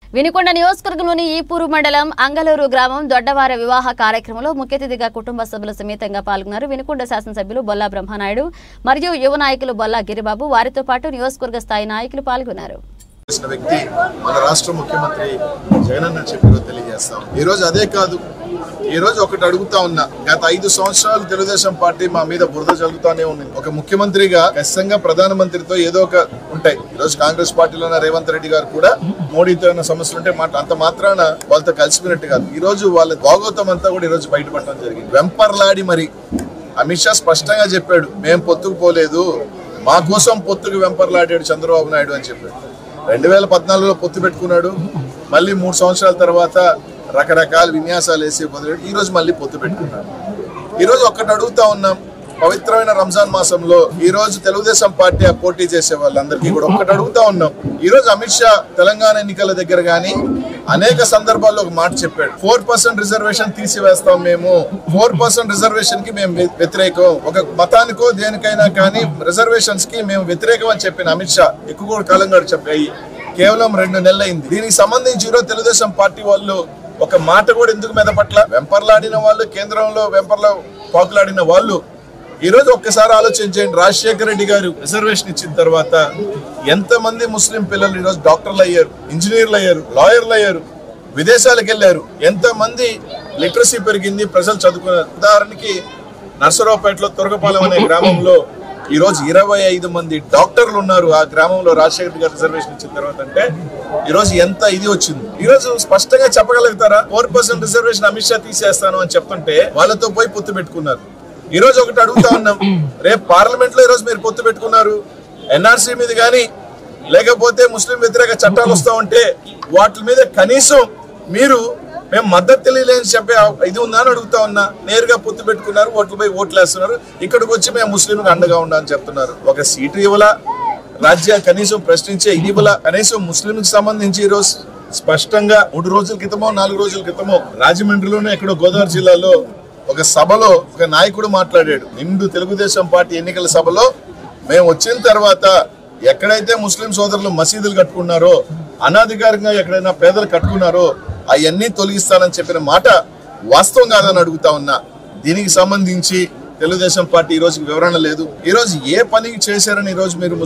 వినుకొండ నియోజకవర్గంలోని ఈపూరు మండలం అంగలూరు గ్రామం దొడ్డవార వివాహ కార్యక్రమంలో ముఖ్య అతిథిగా కుటుంబ సభ్యులు సమేతంగా పాల్గొన్నారు వినుకొండ శాసనసభ్యులు బొల్లా బ్రహ్మనాయుడు మరియు యువ నాయకులు బొల్లా గిరిబాబు వారితో పాటు నియోజకవర్గ స్థాయి నాయకులు పాల్గొన్నారు చేసిన వ్యక్తి మన రాష్ట్ర ముఖ్యమంత్రి జగనన్న చెప్పారో తెలియజేస్తాం ఈ రోజు అదే కాదు ఈ రోజు ఒకటి అడుగుతా ఉన్నా గత ఐదు సంవత్సరాలు తెలుగుదేశం పార్టీ మా మీద బురద జల్లుతానే ఉంది ఒక ముఖ్యమంత్రిగా ఖచ్చితంగా ప్రధానమంత్రితో ఏదో ఒక ఉంటాయి ఈ రోజు కాంగ్రెస్ పార్టీలో ఉన్న రేవంత్ రెడ్డి గారు కూడా మోడీతో ఉన్న సమస్యలు ఉంటే మాట అంత మాత్రాన వాళ్ళతో కలిసిపోయినట్టు కాదు ఈ రోజు వాళ్ళ భాగోతం అంతా కూడా ఈ రోజు బయటపడటం జరిగింది వెంపర్లాడి మరి అమిత్ షా స్పష్టంగా చెప్పాడు మేము పొత్తుకు పోలేదు మా కోసం పొత్తుకు వెంపర్లాడాడు చంద్రబాబు నాయుడు అని చెప్పాడు రెండు వేల పద్నాలుగులో పొత్తు పెట్టుకున్నాడు మళ్ళీ మూడు సంవత్సరాల తర్వాత రకరకాల విన్యాసాలు వేసి మొదలెట్టి ఈ రోజు మళ్ళీ పొత్తు పెట్టుకున్నాడు ఈ రోజు ఒక్కటి అడుగుతా ఉన్నాం పవిత్రమైన రంజాన్ మాసంలో ఈ రోజు తెలుగుదేశం పార్టీ ఆ పోటీ చేసే వాళ్ళందరికీ కూడా ఒక్కటి అడుగుతా ఉన్నాం ఈ రోజు అమిత్ షా తెలంగాణ ఎన్నికల దగ్గర గానీ అనేక సందర్భాల్లో ఒక మాట చెప్పాడు ఫోర్ పర్సెంట్ రిజర్వేషన్ తీసివేస్తాం మేము ఫోర్ పర్సెంట్ రిజర్వేషన్ కి మేము వ్య- వ్యతిరేకం ఒక మతానికో దేనికైనా కానీ రిజర్వేషన్స్ కి మేము వ్యతిరేకం అని చెప్పిన అమిత్ షా ఎక్కువ కూడా కాలం గడు చెప్పాయి కేవలం రెండు నెలలు అయింది దీనికి సంబంధించి ఈరోజు తెలుగుదేశం పార్టీ వాళ్ళు ఒక మాట కూడా ఎందుకు మీద పట్ల వెంపర్లాడిన వాళ్ళు కేంద్రంలో వెంపర్లో పాకులాడిన వాళ్ళు ఈ రోజు ఒక్కసారి ఆలోచించండి రాజశేఖర రెడ్డి గారు రిజర్వేషన్ ఇచ్చిన తర్వాత ఎంతమంది ముస్లిం పిల్లలు ఈరోజు డాక్టర్లు అయ్యారు ఇంజనీర్లు అయ్యారు లాయర్లు అయ్యారు విదేశాలకు వెళ్ళారు ఎంతమంది లిటరసీ పెరిగింది ప్రజలు చదువుకున్నారు ఉదాహరణకి నర్సరావుపేటలో తురగపాలెం అనే గ్రామంలో ఈ రోజు ఇరవై ఐదు మంది డాక్టర్లు ఉన్నారు ఆ గ్రామంలో రాజశేఖర రెడ్డి గారు రిజర్వేషన్ ఇచ్చిన తర్వాత అంటే ఈ రోజు ఎంత ఇది వచ్చింది ఈ రోజు స్పష్టంగా చెప్పగలుగుతారా four percent reservation Amit Shah తీసేస్తాను అని చెప్తుంటే వాళ్ళతో పోయి పొత్తు పెట్టుకున్నారు ఈ రోజు ఒకటి అడుగుతా ఉన్నాం రేపు పార్లమెంట్ లో ఈ రోజు మీరు పొత్తు పెట్టుకున్నారు ఎన్ఆర్సీ మీద కానీ లేకపోతే ముస్లిం వ్యతిరేక చట్టాలు వస్తా ఉంటే వాటి మీద కనీసం మీరు మేము మద్దతు తెలియలేని చెప్పే ఇది ఉందా అని అడుగుతా ఉన్నా నేరుగా పొత్తు పెట్టుకున్నారు ఓట్లు పోయి ఓట్లు వేస్తున్నారు ఇక్కడికి వచ్చి మేము ముస్లింలకు అండగా ఉండాలని చెప్తున్నారు ఒక సీటు ఇవ్వలా రాజ్య కనీసం ప్రశ్నించే ఇది ఇవ్వలా కనీసం ముస్లింకి సంబంధించి ఈ రోజు స్పష్టంగా మూడు రోజుల క్రితమో నాలుగు రోజుల క్రితమో రాజమండ్రిలోనే ఎక్కడో గోదావరి జిల్లాలో ఒక సభలో ఒక నాయకుడు మాట్లాడాడు నిండు తెలుగుదేశం పార్టీ ఎన్నికల సభలో మేము వచ్చిన తర్వాత ఎక్కడైతే ముస్లిం సోదరులు మసీదులు కట్టుకున్నారో అనాధికారికంగా ఎక్కడైనా పేదలు కట్టుకున్నారో అవన్నీ తొలగిస్తానని చెప్పిన మాట వాస్తవం కాదని అడుగుతా ఉన్నా దీనికి సంబంధించి తెలుగుదేశం పార్టీ ఈ రోజు వివరణ లేదు ఈ రోజు ఏ పని చేశారని ఈ రోజు మీరు